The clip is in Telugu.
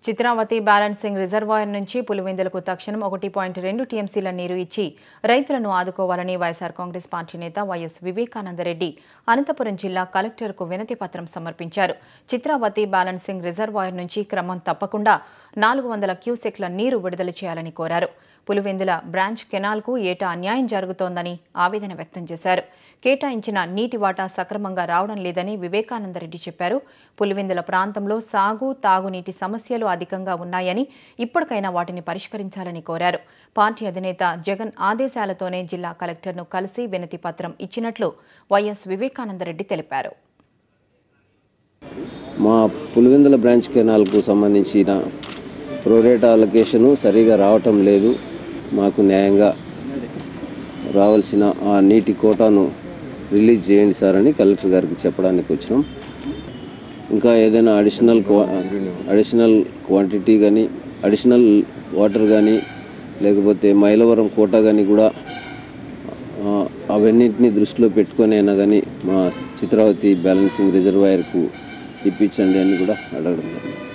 చిత్రావతి బ్యాలెన్సింగ్ రిజర్వాయర్ నుంచి పులివెందులకు తక్షణం ఒకటి పాయింట్ రెండు టీఎంసీల నీరు ఇచ్చి రైతులను ఆదుకోవాలని వైఎస్ఆర్ కాంగ్రెస్ పార్టీ నేత వైఎస్ వివేకానందరెడ్డి అనంతపురం జిల్లా కలెక్టర్కు వినతి పత్రం సమర్పించారు చిత్రావతి బ్యాలెన్సింగ్ రిజర్వాయర్ నుంచి క్రమం తప్పకుండా నాలుగు వందల క్యూసెక్ల నీరు విడుదల చేయాలని కోరారు పులివెందుల బ్రాంచ్ కెనాల్కు ఏటా అన్యాయం జరుగుతోందని ఆవేదన వ్యక్తం చేశారు కేటాయించిన నీటి వాటా సక్రమంగా రావడం లేదని వివేకానందరెడ్డి చెప్పారు పులివెందుల ప్రాంతంలో సాగు తాగునీటి సమస్యలు అధికంగా ఉన్నాయని ఇప్పటికైనా వాటిని పరిష్కరించాలని కోరారు పార్టీ అధినేత జగన్ ఆదేశాలతోనే జిల్లా కలెక్టర్ను కలిసి వినతి పత్రం ఇచ్చినట్లు వైఎస్ వివేకానందరెడ్డి తెలిపారు మా పులివెందుల బ్రాంచ్ కెనాల్కు సంబంధించిన ప్రోరేటా అలొకేషను సరిగా రావటం లేదు మాకు న్యాయంగా రావాల్సిన ఆ నీటి కోటాను రిలీజ్ చేయండి సార్ అని కలెక్టర్ గారికి చెప్పడానికి వచ్చినాం ఇంకా ఏదైనా అడిషనల్ క్వా అడిషనల్ క్వాంటిటీ కానీ అడిషనల్ వాటర్ కానీ లేకపోతే మైలవరం కోట కానీ కూడా ఆ, అవన్నింటినీ దృష్టిలో పెట్టుకొని అయినా కానీ మా చిత్రావతి బ్యాలెన్సింగ్ రిజర్వాయర్కు ఇప్పించండి అని కూడా అడగడం జరిగింది